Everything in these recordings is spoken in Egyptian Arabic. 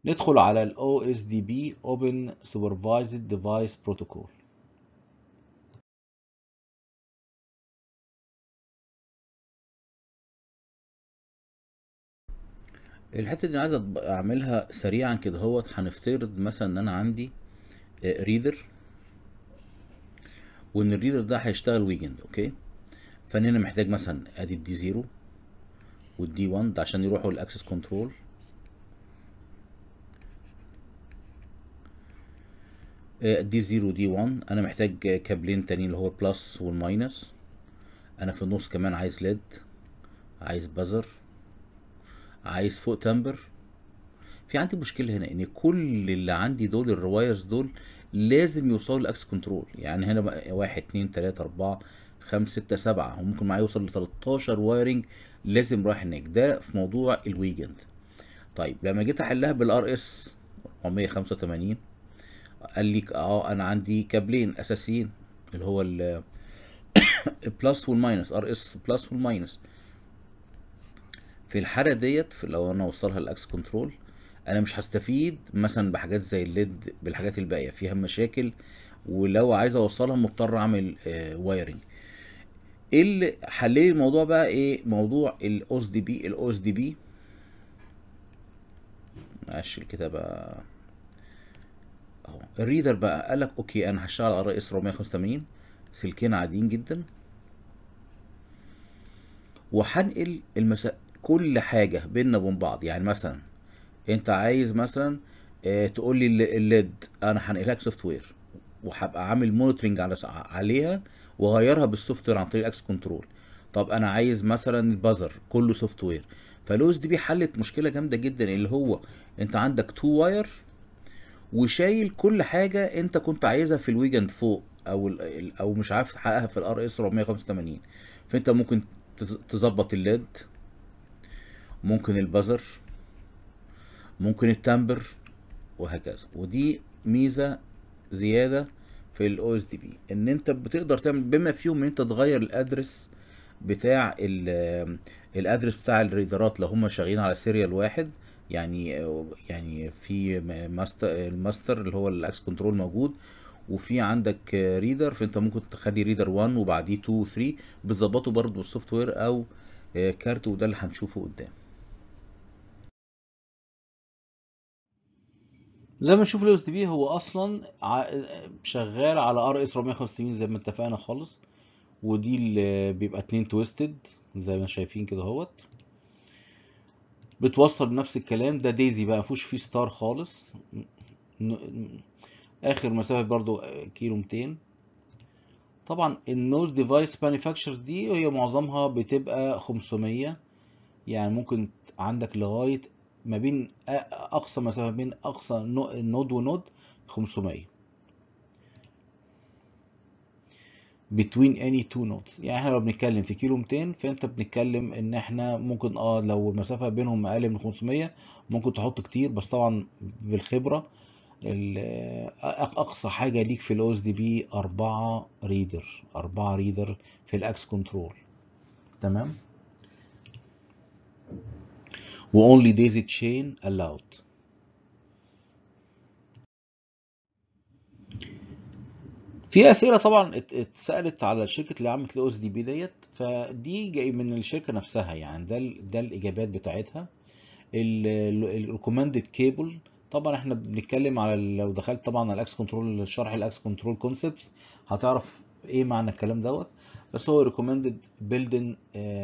ندخل على ال OSDB Open Supervised Device Protocol الحته دي عايز أطب- اعملها سريعا كده هوت هنفترض مثلا ان انا عندي ريدر وان الريدر ده هيشتغل ويكند اوكي فانا هنا محتاج مثلا ادي الدي 0 والدي 1 ده عشان يروحوا الاكسس كنترول دي 0 دي 1 انا محتاج كابلين تانيين اللي هو البلس والماينس انا في النص كمان عايز ليد عايز بازر عايز فوق تمبر في عندي مشكلة هنا ان كل اللي عندي دول الروايرز دول لازم يوصلوا لاكس كنترول يعني هنا بقى واحد اتنين تلاتة اربعة خمسة ستة سبعة وممكن معايا يوصل ل 13 وايرنج لازم رايح هناك ده في موضوع الويكند طيب لما جيت احلها بالار اس 485 قال لي اه انا عندي كابلين اساسيين اللي هو ال البلس والماينس ار اس بلس والماينس في الحاله ديت في لو انا اوصلها الاكس كنترول انا مش هستفيد مثلا بحاجات زي الليد بالحاجات الباقيه فيها مشاكل ولو عايز اوصلها مضطر اعمل آه وايرنج ايه اللي حللي الموضوع بقى ايه موضوع الاوس دي بي الاوس دي بي معلش الكتابه اهو الريدر بقى قال لك اوكي انا هشتغل على ار اس 485 سلكين عاديين جدا وهنقل المسا... كل حاجه بيننا وبين بعض يعني مثلا انت عايز مثلا اه تقول لي ال- الليد انا هنقلها لك سوفت وير وهبقى عامل مونيتورنج على عليها واغيرها بالسوفت وير عن طريق الاكس كنترول طب انا عايز مثلا البازر كله سوفت وير فالاوس دي بي حلت مشكله جامده جدا اللي هو انت عندك تو واير وشايل كل حاجه انت كنت عايزها في الويجند فوق او ال- ال- او مش عارف تحققها في الار اس 485 فانت ممكن تز- تظبط الليد ممكن البازر ممكن التمبر وهكذا ودي ميزه زياده في الاو اس دي بي ان انت بتقدر تعمل بما فيهم ان انت تغير الادرس بتاع ال- الادرس بتاع الريدرات لو هم شغالين على سيريال واحد يعني يعني في ماستر الماستر اللي هو الاكس كنترول موجود وفي عندك ريدر فانت ممكن تخلي ريدر 1 وبعديه 2 و 3 بتظبطه برضه بالسوفت وير او كارت وده اللي هنشوفه قدام زي ما نشوف الاو اس دي بي هو اصلا ع- شغال على ار اس 485 زي ما اتفقنا خالص ودي اللي بيبقى اتنين تويستد زي ما شايفين كده اهوت بتوصل بنفس الكلام ده دايزي بقى مفيهوش فيه ستار خالص ن- اخر مسافه برضو كيلو 200 طبعا النوز ديفايس مانيفاكتشرز دي هي معظمها بتبقى 500 يعني ممكن عندك لغايه ما بين أ- اقصى مسافه بين اقصى نو- نود ونود 500 between any two nodes يعني احنا لو بنتكلم في كيلو 200 فانت بنتكلم ان احنا ممكن اه لو المسافه بينهم اقل من 500 ممكن تحط كتير بس طبعا بالخبره ال- أق- اقصى حاجه ليك في الاو اس دي بي 4 ريدر 4 ريدر في الاكس كنترول تمام و only daisy chain allowed في اسئله طبعا ات- اتسالت على شركه اللي عملت الاو اس دي بي ديت فدي جاي من الشركه نفسها يعني ده ال- ده الاجابات بتاعتها الريكومندد كيبل طبعا احنا بنتكلم على ال- لو دخلت طبعا على الاكس كنترول شرح الاكس كنترول كونسبتس هتعرف ايه معنى الكلام دوت بس هو ريكومندد بيلدن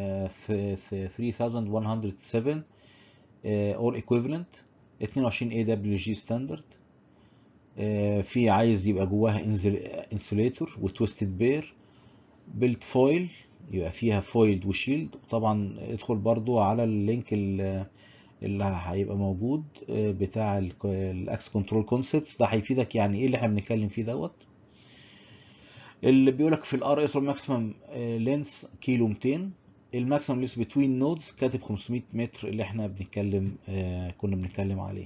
3107 اور ايكويفالنت 22 اي دبليو جي ستاندرد في عايز يبقى جواها انسوليتور وتويستد بير بيلت فويل يبقى فيها فويلد وشيلد طبعا ادخل برضو على اللينك ال- اللي هيبقى موجود آه، بتاع الاكس كنترول كونسبتس ده هيفيدك يعني ايه اللي احنا بنتكلم فيه دوت اللي بيقولك في الار اس ماكسيمم لينس كيلو 200 الماكسيمم لينس بتوين نودز كاتب 500 متر اللي احنا بنتكلم آه، كنا بنتكلم عليه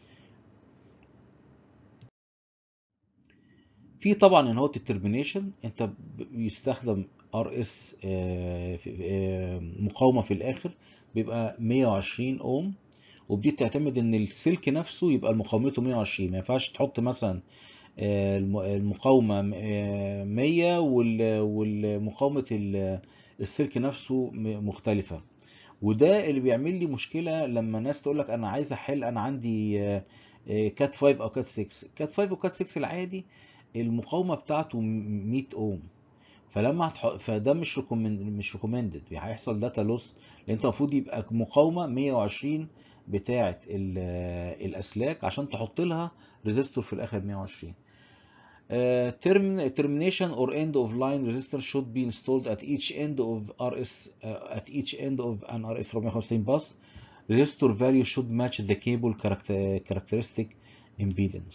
في طبعا ان هو الترمينيشن انت ب- بيستخدم ار اس مقاومه في الاخر بيبقى 120 اوم ودي بتعتمد ان السلك نفسه يبقى مقاومته 120 ما ينفعش تحط مثلا آه، الم- المقاومة آه، 100 وال- والمقاومة ال- السلك نفسه م- مختلفة وده اللي بيعمل لي مشكلة لما الناس تقول لك انا عايز احل انا عندي آه، آه، كات 5 او كات 6 كات 5 وكات 6 العادي المقاومة بتاعته 100 اوم فلما هتح... فده مش ريكومند مش ريكومندد هيحصل داتا لوس لان انت المفروض يبقى مقاومه 120 بتاعه ال... الاسلاك عشان تحط لها ريزيستور في الاخر 120 Uh, term, termination or end of line resistor should be installed at each end of RS uh, at each end of an RS 450 bus. Resistor value should match the cable character, characteristic impedance.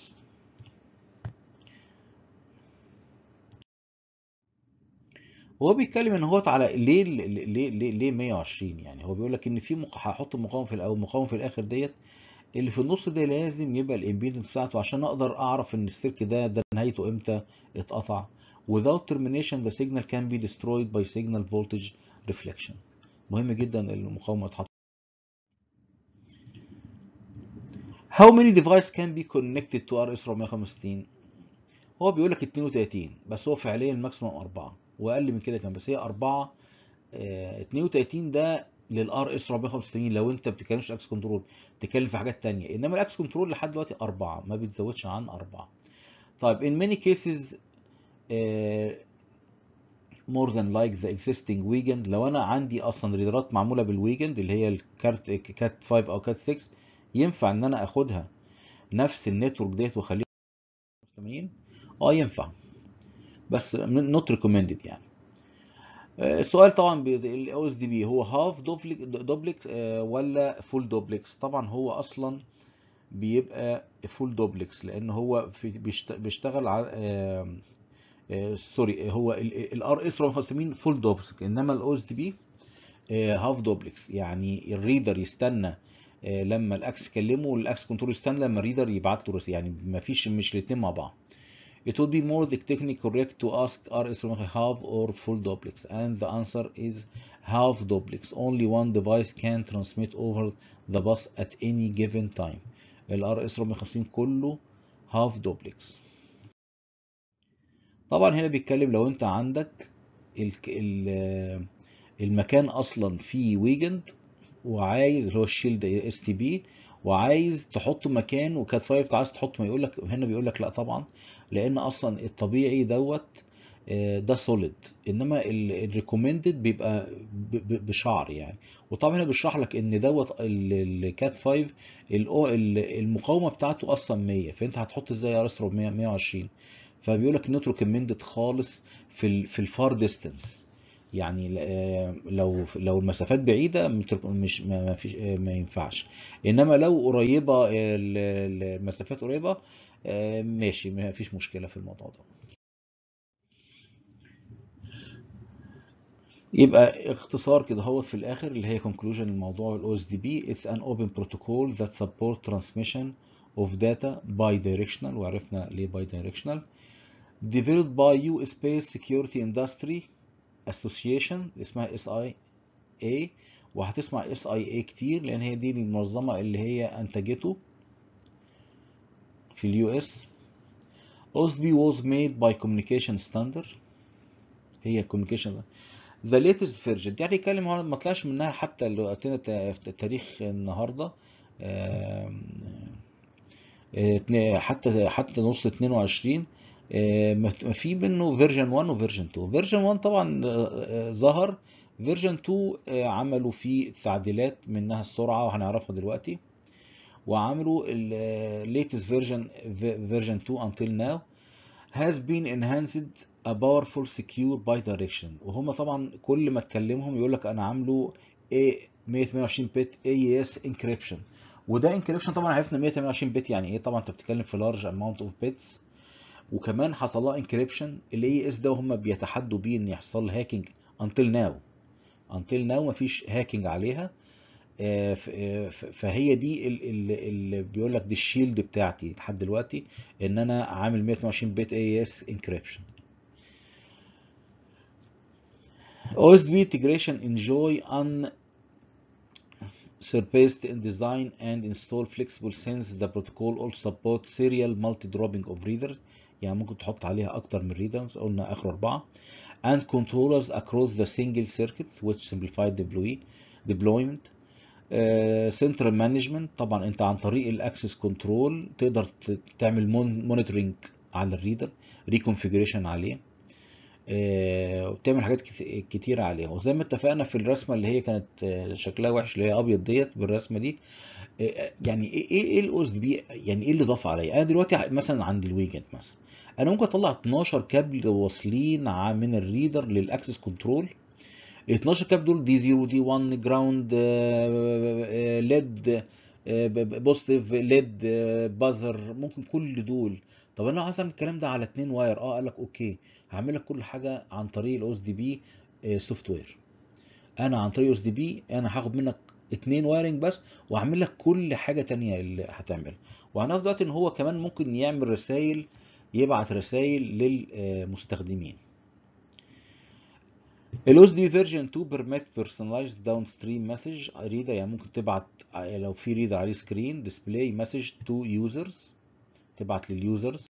هو بيتكلم ان هو على ليه ليه ليه ليه 120 يعني هو بيقول لك ان في مق... هحط مقاوم في الاول مقاوم في الاخر ديت اللي في النص ده لازم يبقى الامبيدنس بتاعته عشان اقدر اعرف ان السلك ده ده نهايته امتى اتقطع without termination the signal can be destroyed by signal voltage reflection مهم جدا المقاومه تتحط How many device can be connected to RS 465 هو بيقول لك 32 بس هو فعليا الماكسيموم 4 واقل من كده كان بس هي 4 آه، 32 ده للار اس 485 لو انت بتتكلمش اكس كنترول بتتكلم في حاجات تانية انما الاكس كنترول لحد دلوقتي 4 ما بتزودش عن 4 طيب in many cases uh, more than like the existing weekend لو انا عندي اصلا ريدرات معموله بالويكند اللي هي الكارت كات 5 او كات 6 ينفع ان انا اخدها نفس النتورك ديت واخليها 80 اه ينفع بس نوت ريكومندد يعني آه، السؤال طبعا الاو اس دي بي هو هاف دوبلكس ولا فول دوبلكس طبعا هو اصلا بيبقى فول دوبلكس لان هو في بيشت- بيشتغل على آه، آه، سوري هو الار اس 485 فول دوبلكس انما الاو اس دي بي هاف دوبلكس يعني الريدر يستنى آه، لما الاكس يكلمه والاكس كنترول يستنى لما الريدر يبعت له رسالة يعني ما فيش مش الاثنين مع بعض It would be more technically correct to ask RS half or full duplex and the answer is half duplex. Only one device can transmit over the bus at any given time. ال RS 450 كله half duplex. طبعا هنا بيتكلم لو انت عندك ال ال المكان اصلا فيه ويجند وعايز اللي هو الشيلد اس تي بي وعايز تحطه مكان وكات 5 عايز تحطه ما يقول لك هنا بيقول لك لا طبعا لان اصلا الطبيعي دوت آه، ده سوليد انما الريكومندد بيبقى ب- ب- بشعر يعني وطبعا هنا بيشرح لك ان دوت الكات 5 الأو- ال- المقاومه بتاعته اصلا 100 فانت هتحط ازاي ار اس 120 فبيقول لك نوت ريكومندد خالص في ال في الفار ديستانس يعني ل- آه، لو لو المسافات بعيده متر- مش ما ما فيش آه، ما ينفعش انما لو قريبه ال- ال- المسافات قريبه آه، ماشي ما فيش مشكله في الموضوع ده يبقى اختصار كده هو في الاخر اللي هي conclusion الموضوع الاو اس دي بي it's an open protocol that support transmission of data bidirectional وعرفنا ليه bidirectional developed by US Space Security Industry Association اسمها SIA وهتسمع SIA كتير لان هي دي المنظمة اللي هي انتجته في اليو اس OSB was made by communication standard هي communication the latest version يعني يتكلم هو ما طلعش منها حتى اللي وقتنا تا- تاريخ النهارده آم، آه، اتنين- حتى حتى نص 22 آه، ما ما في منه فيرجن 1 وفيرجن 2 فيرجن 1 طبعا آه، آه، ظهر فيرجن 2 آه، عملوا فيه تعديلات منها السرعه وهنعرفها دلوقتي وعملوا ال latest version version 2 until now has been enhanced a powerful secure bidirection وهم طبعا كل ما تكلمهم يقول لك انا عامله A 128 بت AES encryption وده encryption طبعا عرفنا 128 بت يعني ايه طبعا انت بتتكلم في large amount of bits وكمان حصل لها encryption ال AES ده هم بيتحدوا بيه ان يحصل هاكينج until now until now مفيش هاكينج عليها آه، ف- آه، ف- فهي دي ال- ال- اللي بيقول لك دي الشيلد بتاعتي لحد دلوقتي ان انا عامل 128 بت اي اس انكريبشن OSB integration enjoy surpassed in design and install flexible since the protocol also supports serial multi-dropping of readers يعني ممكن تحط عليها أكتر من readers قلنا آخر أربعة and controllers across the single circuit which simplified deploy deployment سنترال uh, مانجمنت طبعا انت عن طريق الاكسس كنترول تقدر تعمل مونيتورنج على الريدر ريكونفيجريشن عليه آه، وتعمل حاجات كتيرة عليها وزي ما اتفقنا في الرسمة اللي هي كانت شكلها وحش اللي هي ابيض ديت بالرسمة دي آه، يعني ايه ايه الاو اس بي يعني ايه اللي ضاف عليا انا دلوقتي مثلا عند الويجند مثلا انا ممكن اطلع 12 كابل واصلين من الريدر للاكسس كنترول ال 12 كابل دول دي 0 دي 1 جراوند ليد بوزيتيف ليد بازر ممكن كل دول طب انا عايز اعمل الكلام ده على اتنين واير اه قال لك اوكي هعمل لك كل حاجه عن طريق الاو اس دي بي سوفت وير انا عن طريق اس دي بي انا هاخد منك اتنين وايرنج بس واعمل لك كل حاجه تانية اللي هتعملها وهناخد دلوقتي ان هو كمان ممكن يعمل رسائل يبعت رسائل للمستخدمين الاوس دي فيرجن 2 permit personalized downstream message ريدر يعني ممكن تبعت لو في ريدر عليه سكرين display message to users تبعت لليوزرز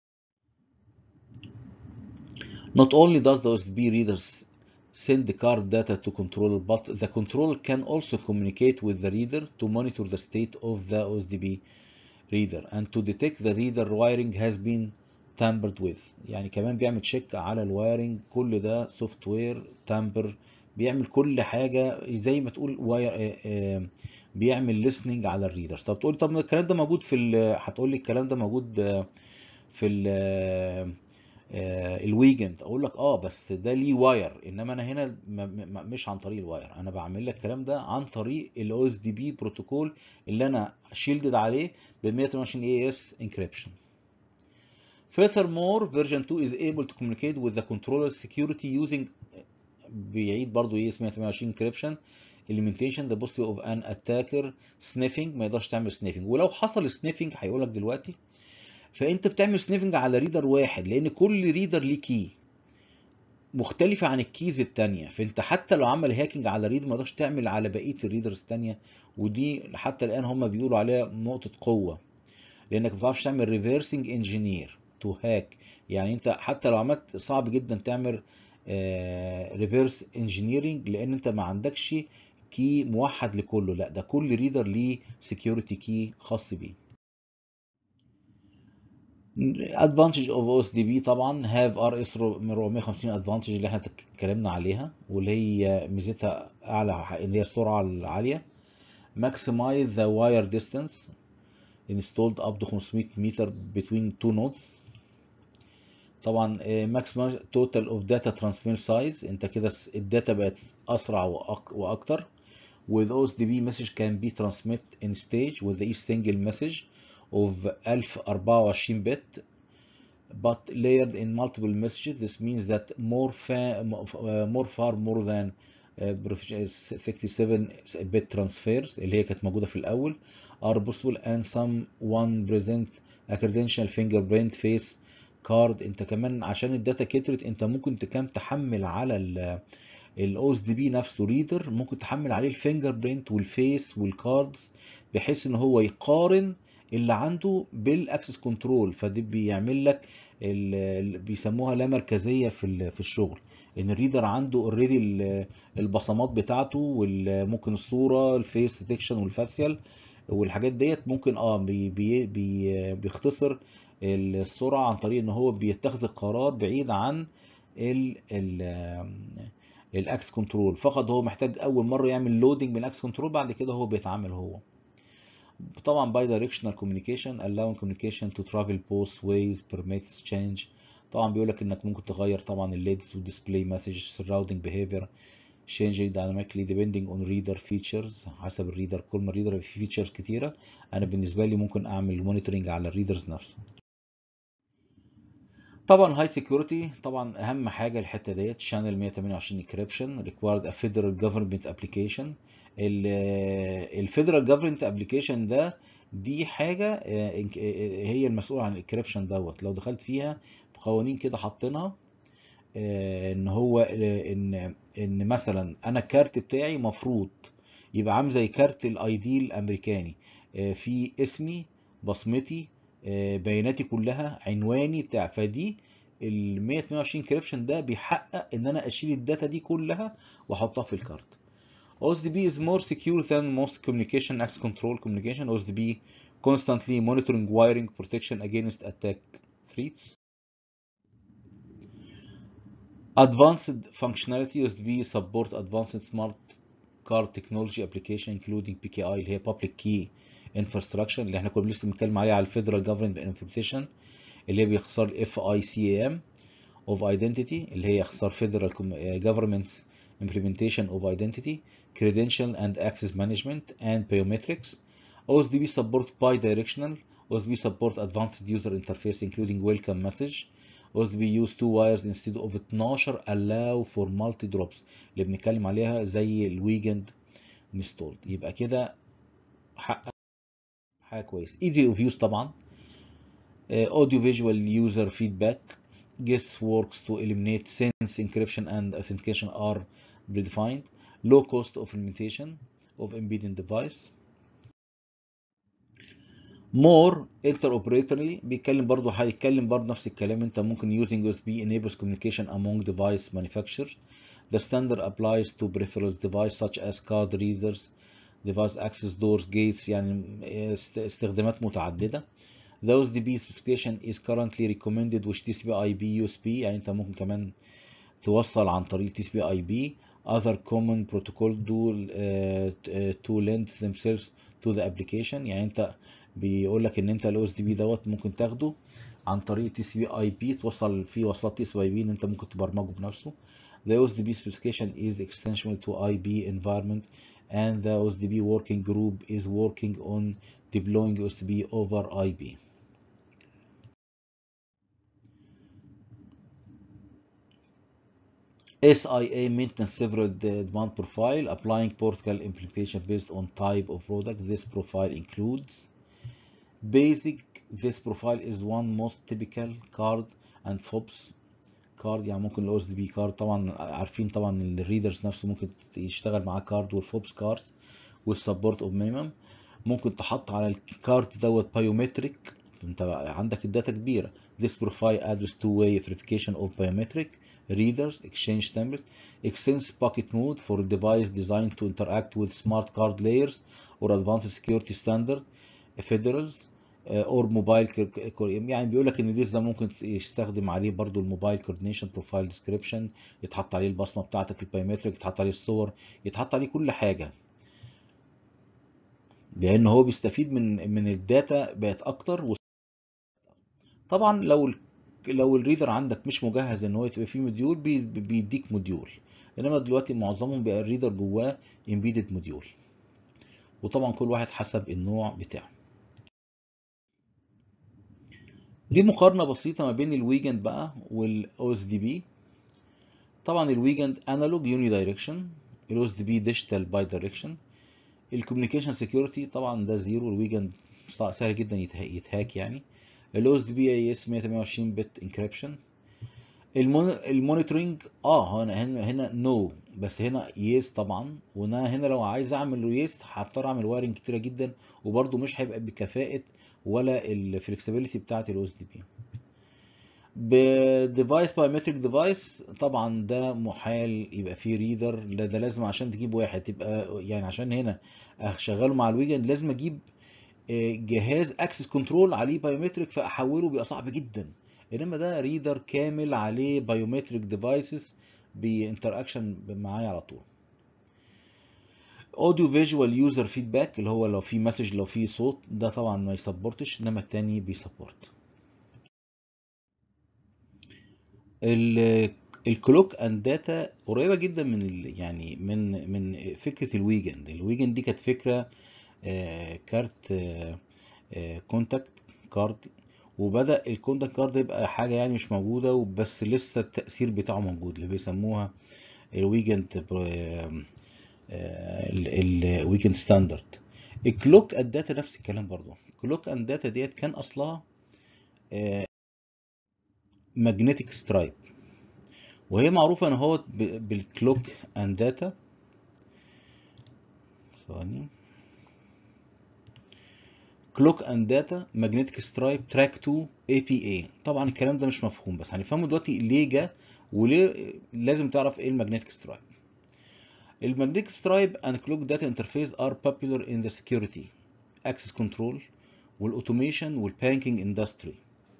Not only does the OSDB readers send the card data to controller, but the controller can also communicate with the reader to monitor the state of the OSDB reader and to detect the reader wiring has been tampered with يعني كمان بيعمل تشيك على الوايرنج كل ده سوفت وير تامبر بيعمل كل حاجه زي ما تقول واير بيعمل listening على الريدر طب تقول طب الكلام ده موجود في هتقول لي الكلام ده موجود في ال الويجند اقول لك اه بس ده ليه واير انما انا هنا مش عن طريق الواير انا بعمل لك الكلام ده عن طريق الاو اس دي بي بروتوكول اللي انا شيلدد عليه ب 128 اي اس انكريبشن Furthermore, version 2 is able to communicate with the controller security using بيعيد برضو ايه اسمها 128 encryption elimination the possibility of an attacker sniffing ما يقدرش تعمل sniffing ولو حصل sniffing هيقول لك دلوقتي فانت بتعمل sniffing على ريدر واحد لان كل ريدر ليه كي مختلفة عن الكيز التانية فانت حتى لو عمل هاكينج على ريد ما تقدرش تعمل على بقية الريدرز التانية ودي حتى الان هم بيقولوا عليها نقطة قوة لانك ما بتعرفش تعمل ريفرسنج انجينير تو هاك يعني انت حتى لو عملت صعب جدا تعمل ريفرس انجينيرنج لان انت ما عندكش كي موحد لكله لا ده كل ريدر ليه سكيورتي كي خاص بيه advantage of OSDB طبعا have RS 450 advantage اللي احنا اتكلمنا عليها واللي هي ميزتها اعلى اللي هي السرعه العاليه maximize the wire distance installed up to 500 متر between two nodes طبعا maximize total of data transfer size انت كده الداتا بقت اسرع واكتر with OSDB message can be transmit in stage with each single message of 1024 bit but layered in multiple messages this means that more fa more far more than 67 bit transfers اللي هي كانت موجوده في الاول are possible and someone present a credential fingerprint face card انت كمان عشان الداتا كترت انت ممكن كمان تحمل على الاو اس دي بي نفسه ريدر ممكن تحمل عليه الفينجر برينت والفيس والكاردز بحيث ان هو يقارن اللي عنده بالاكسس كنترول فدي بيعمل لك بيسموها لا مركزيه في في الشغل ان الريدر عنده اوريدي البصمات بتاعته وممكن الصوره الفيس ديتكشن والفاسيال والحاجات ديت ممكن اه بي بي بي بيختصر السرعه عن طريق ان هو بيتخذ القرار بعيد عن ال ال الاكس كنترول فقط هو محتاج اول مره يعمل لودنج من الاكس كنترول بعد كده هو بيتعامل هو طبعا باي دايركشنال كوميونيكيشن allowing communication to travel both ways permits change طبعا بيقول لك انك ممكن تغير طبعا الليدز والديسبلاي مسج surrounding behavior changing dynamically depending on reader features حسب الريدر كل ما الريدر في فيتشرز كتيره انا بالنسبه لي ممكن اعمل مونيتورنج على الريدرز نفسه طبعا هاي سكيورتي طبعا اهم حاجه الحته ديت شانل 128 encryption required a federal government application الفيدرال جفرمنت ابلكيشن ده دي حاجه هي المسؤوله عن الانكريبشن دوت لو دخلت فيها قوانين كده حاطينها ان هو ان ان مثلا انا الكارت بتاعي مفروض يبقى عامل زي كارت الاي دي الامريكاني آه، في اسمي بصمتي آه، بياناتي كلها عنواني بتاع فدي ال 128 انكريبشن ده بيحقق ان انا اشيل الداتا دي كلها واحطها في الكارت OSDB is more secure than most communication access control communication. OSDB constantly monitoring wiring protection against attack threats. Advanced functionality OSDB support advanced smart card technology application including PKI اللي هي public key infrastructure اللي احنا كنا لسه بنتكلم عليها على الفيدرال government implementation اللي هي بيختصر FICAM of identity اللي هي يختصر federal government's implementation of identity, credential and access management, and biometrics. OSDB support bi-directional. OSDB support advanced user interface including welcome message. OSDB use two wires instead of 12 allow for multi drops اللي بنتكلم عليها زي الويجند installed يبقى كده حقق حاجه كويس easy of use طبعا audio visual user feedback guess works to eliminate since encryption and authentication are predefined low cost of implementation of embedding device more interoperatory بيتكلم برضو هيتكلم برضو نفس الكلام انت ممكن using USB enables communication among device manufacturers the standard applies to peripherals device such as card readers device access doors gates يعني استخدامات متعددة The OSDB specification is currently recommended with TCP IP USB يعني انت ممكن كمان توصل عن طريق TCP IP other common protocol do uh, to lend themselves to the application يعني انت بيقول لك ان انت الاو اس دي بي دوت ممكن تاخده عن طريق تي سي بي اي بي توصل فيه وصلات تي سي بي اي بي ان انت ممكن تبرمجه بنفسه The OSDB specification is extensional to IB environment and the OSDB working group is working on deploying OSDB over IB. SIA maintains several demand profile applying protocol implementation based on type of product. This profile includes basic. This profile is one most typical card and FOBs كارد يعني ممكن الاو اس دي بي كارد طبعا عارفين طبعا الريدرز نفسه ممكن يشتغل معاه كارد والفوبس كارد والسبورت اوف مينيمم ممكن تحط على الكارد دوت بايومتريك انت عندك الداتا كبيره this profile address two way verification of biometric readers exchange templates extends pocket mode for device designed to interact with smart card layers or advanced security standard federals اور موبايل يعني بيقول لك ان الديس ده ممكن يستخدم عليه برضو الموبايل كوردينيشن بروفايل ديسكريبشن يتحط عليه البصمه بتاعتك البايومتريك يتحط عليه الصور يتحط عليه كل حاجه لان هو بيستفيد من من الداتا بقت اكتر و... طبعا لو ال... لو الريدر عندك مش مجهز ان هو يبقى فيه موديول بي... بيديك موديول انما دلوقتي معظمهم بقى الريدر جواه امبيدد موديول وطبعا كل واحد حسب النوع بتاعه دي مقارنة بسيطة ما بين الويجند بقى والاو اس دي بي طبعا الويجند انالوج يوني دايركشن الاو اس دي بي ديجيتال باي دايركشن الكوميونيكيشن سكيورتي طبعا ده زيرو الويجند سهل جدا يتهاك يعني الاو اس دي بي اي اس 128 بت انكريبشن المونيتورنج اه هنا هنا هنا نو no. بس هنا يس طبعا وانا هنا لو عايز اعمل يس هضطر اعمل وايرنج كتيره جدا وبرده مش هيبقى بكفاءه ولا الفلكسبيليتي بتاعت الاو اس دي بي بديفايس بايومتريك ديفايس طبعا ده محال يبقى فيه ريدر ده, ده لازم عشان تجيب واحد تبقى يعني عشان هنا اشغله مع الويجند لازم اجيب جهاز اكسس كنترول عليه بايومتريك فاحوله بيبقى صعب جدا انما ده ريدر كامل عليه بايومتريك ديفايسز بانتراكشن معايا على طول اوديو فيجوال يوزر فيدباك اللي هو لو في مسج لو في صوت ده طبعا ما يسبورتش انما التاني بيسبورت الكلوك اند داتا قريبه جدا من ال يعني من من فكره الويجند الويجند دي كانت فكره آه كارت آه آه كونتاكت كارد وبدا الكونتاكت كارد يبقى حاجه يعني مش موجوده وبس لسه التاثير بتاعه موجود اللي بيسموها الويجند الويكند ستاندرد الكلوك اند داتا نفس الكلام برضو كلوك اند داتا ديت كان اصلها ماجنتيك سترايب وهي معروفه ان هو بالكلوك اند داتا ثواني كلوك اند داتا ماجنتيك سترايب تراك 2 اي بي اي طبعا الكلام ده مش مفهوم بس هنفهمه دلوقتي ليه جه وليه لازم تعرف ايه الماجنتيك سترايب الماجنتيك سترايب and clock data interface are popular in the security access control والاوتوميشن والبانكينج industry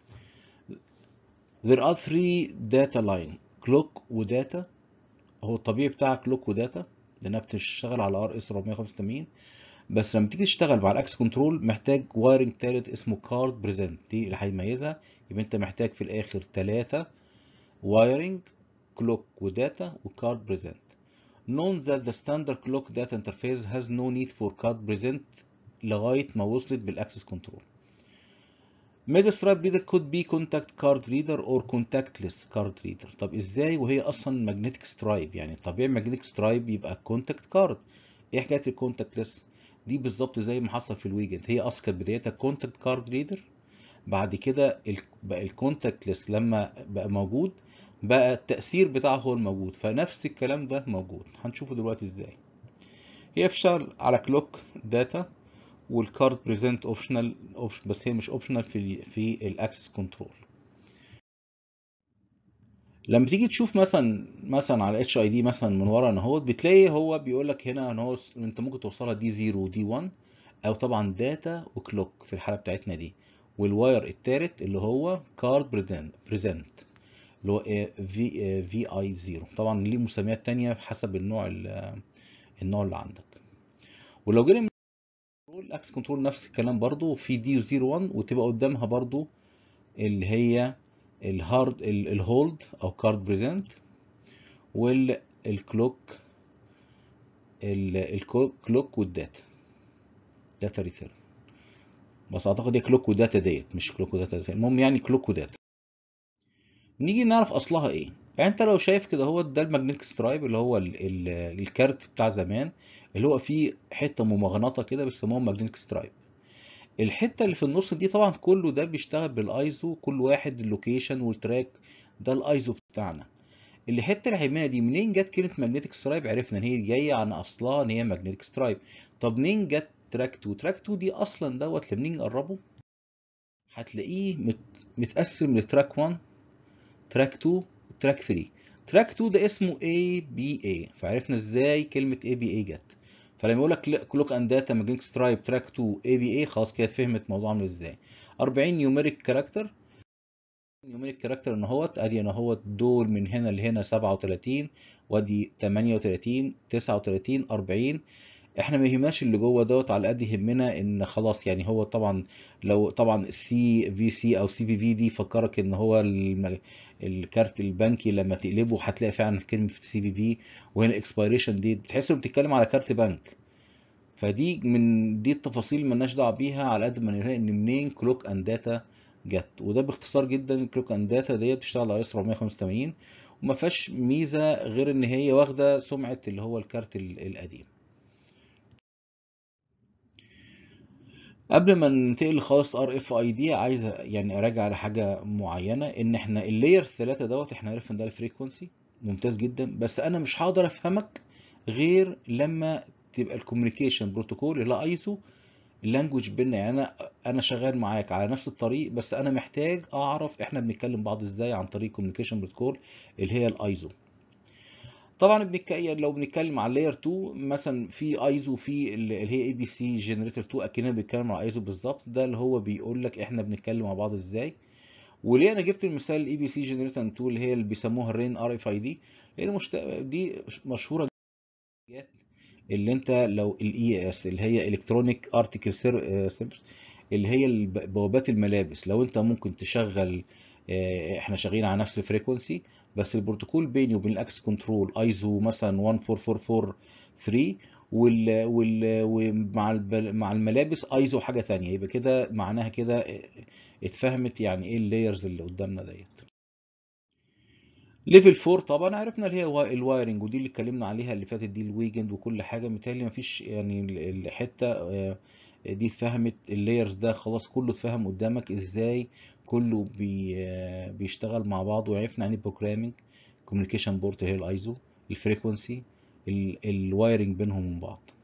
there are three data line clock وداتا هو الطبيعي بتاع كلوك وداتا لانها بتشتغل على ار اس 485 بس لما تيجي تشتغل مع الاكس كنترول محتاج وايرنج تالت اسمه كارد بريزنت دي اللي هيميزها يبقى انت محتاج في الاخر ثلاثة وايرنج كلوك وداتا وكارد بريزنت known that the standard clock data interface has no need for card present لغاية ما وصلت بالاكسس كنترول ميجا سترايب ريدر could be contact card reader or contactless card reader طب ازاي وهي اصلا magnetic سترايب يعني طبيعي magnetic سترايب يبقى contact card ايه حكايه الكونتاكتلس دي بالظبط زي ما حصل في الويجند هي اصلا كانت بدايتها كونتاكت كارد ريدر بعد كده ال- بقى الكونتاكتلس لما بقى موجود بقى التأثير بتاعه هو الموجود فنفس الكلام ده موجود هنشوفه دلوقتي ازاي هي بتشتغل على كلوك داتا والكارد بريزنت اوبشنال بس هي مش اوبشنال في ال في الاكسس كنترول لما تيجي تشوف مثلا مثلا على اتش اي دي مثلا من ورا ان هو بتلاقي هو بيقول لك هنا ان هو س- انت ممكن توصلها دي 0 ودي 1 او طبعا داتا وكلوك في الحاله بتاعتنا دي والواير التالت اللي هو كارد بريزنت اللي هو في في اي 0 طبعا ليه مسميات تانية حسب النوع ال- النوع اللي عندك ولو جينا من الاكس كنترول نفس الكلام برضو في دي 0 1 وتبقى قدامها برضو اللي هي الهارد الهولد او كارد بريزنت والكلوك الكلوك والداتا داتا ريتيرن بس اعتقد هي كلوك وداتا ديت مش كلوك وداتا ديت. المهم يعني كلوك وداتا نيجي نعرف اصلها ايه يعني انت لو شايف كده هو ده الماجنتيك سترايب اللي هو ال ال الكارت بتاع زمان اللي هو فيه حته ممغنطه كده بيسموها ماجنتيك سترايب الحته اللي في النص دي طبعا كله ده بيشتغل بالايزو كل واحد اللوكيشن والتراك ده الايزو بتاعنا الحته العمياء دي منين جت كلمه ماجنتيك سترايب عرفنا ان هي جايه عن اصلها ان هي ماجنتيك سترايب طب منين جت تراك 2 تراك 2 دي اصلا دوت لما نيجي نقربه هتلاقيه مت... متقسم لتراك 1 تراك 2 تراك 3 تراك 2 ده اسمه اي بي اي فعرفنا ازاي كلمه اي بي اي جت فلما يقول لك كلوك اند داتا ماجنتيك سترايب تراك 2 اي بي اي خلاص كده فهمت الموضوع عامل ازاي 40 نيوميريك كاركتر نيوميريك كاركتر ان اهوت ادي انا اهوت دول من هنا لهنا 37 وادي 38 39 40 احنا ما يهمناش اللي جوه دوت على قد يهمنا ان خلاص يعني هو طبعا لو طبعا سي في سي او سي في في دي فكرك ان هو الم- الكارت البنكي لما تقلبه هتلاقي فعلا كلمه سي في في وهنا اكسبيريشن دي بتحس انه بتتكلم على كارت بنك فدي من دي التفاصيل مالناش دعوه بيها على قد ما نلاقي ان منين كلوك اند داتا جت وده باختصار جدا الكلوك اند داتا ديت بتشتغل على اس 485 وما فيهاش ميزه غير ان هي واخده سمعه اللي هو الكارت ال- القديم قبل ما ننتقل خالص ار اف اي دي عايز يعني اراجع على حاجه معينه ان احنا اللاير 3 دوت احنا عرفنا ان ده الفريكونسي ممتاز جدا بس انا مش هقدر افهمك غير لما تبقى الكوميونيكيشن بروتوكول اللي ايزو اللانجوج بينا يعني انا انا شغال معاك على نفس الطريق بس انا محتاج اعرف احنا بنتكلم بعض ازاي عن طريق كوميونيكيشن بروتوكول اللي هي الايزو طبعا بنك... يعني لو بنتكلم على لاير 2 مثلا في ايزو في اللي هي اي بي سي جنريتور 2 اكننا بنتكلم على ايزو بالظبط ده اللي هو بيقول لك احنا بنتكلم مع بعض ازاي وليه انا جبت المثال الاي بي سي جنريتور 2 اللي هي اللي بيسموها الرين ار اف اي دي لان مشت... دي مشهوره جدا اللي انت لو الاي اس اللي هي الكترونيك ارتكل سيرفيس اللي هي الب- بوابات الملابس لو انت ممكن تشغل اه، احنا شغالين على نفس الفريكونسي بس البروتوكول بيني وبين الاكس كنترول ايزو مثلا 14443 وال وال ومع الب- مع الملابس ايزو حاجه تانية يبقى كده معناها كده اه، اتفهمت يعني ايه اللايرز اللي قدامنا ديت ليفل 4 طبعا عرفنا اللي هي وا- الوايرنج ودي اللي اتكلمنا عليها اللي فاتت دي الويجند وكل حاجه متهيألي مفيش يعني ال- الحته آه، دي اتفهمت اللايرز ده خلاص كله اتفهم قدامك ازاي كله بي آه، بيشتغل مع بعض وعرفنا يعني بروجرامنج كوميونيكيشن بورت هي الايزو الفريكونسي الوايرنج بينهم من بعض